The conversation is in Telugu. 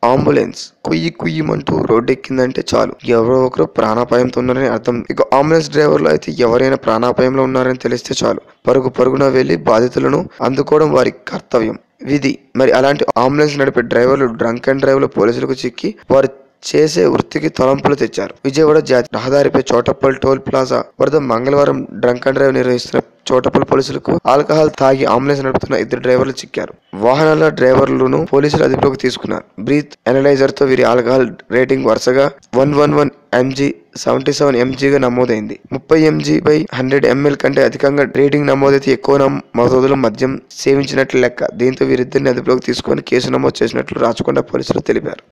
అంబులెన్స్ కుయ్యి కుయ్యమంటూ రోడ్డెక్కిందంటే చాలు ఎవరో ఒకరు ప్రాణాపాయంతో ఉన్నారని అర్థం ఇక అంబులెన్స్ డ్రైవర్లు అయితే ఎవరైనా ప్రాణాపాయంలో ఉన్నారని తెలిస్తే చాలు పరుగు పరుగున వెళ్లి బాధితులను అందుకోవడం వారి కర్తవ్యం విధి మరి అలాంటి అంబులెన్స్ నడిపే డ్రైవర్లు డ్రంక్ అండ్ డ్రైవ్లో పోలీసులకు చిక్కి వారు చేసే వృత్తికి తలంపులు తెచ్చారు విజయవాడ జాతీయ రహదారిపై చోటప్పల్ టోల్ ప్లాజా వద్ద మంగళవారం డ్రంక్ అండ్ డ్రైవ్ నిర్వహిస్తున్న చోటప్పల్ పోలీసులకు ఆల్కహాల్ తాగి అంబులెన్స్ నడుపుతున్న ఇద్దరు డ్రైవర్లు చిక్కారు వాహనాల డ్రైవర్లను పోలీసులు అదుపులోకి తీసుకున్నారు బ్రీత్ అనలైజర్ తో వీరి ఆల్కహాల్ రేటింగ్ వరుసగా one one one mg seventy seven ఎంజీగా నమోదైంది ముప్పై ఎంజీ బై హండ్రెడ్ ఎంఎల్ కంటే అధికంగా రేటింగ్ నమోదైతే ఎక్కువ నమ్- మోతాదులో మద్యం సేవించినట్లు లెక్క దీంతో వీరిద్దరిని అదుపులోకి తీసుకొని కేసు నమోదు చేసినట్లు రాచకొండ పోలీసులు తెలిపారు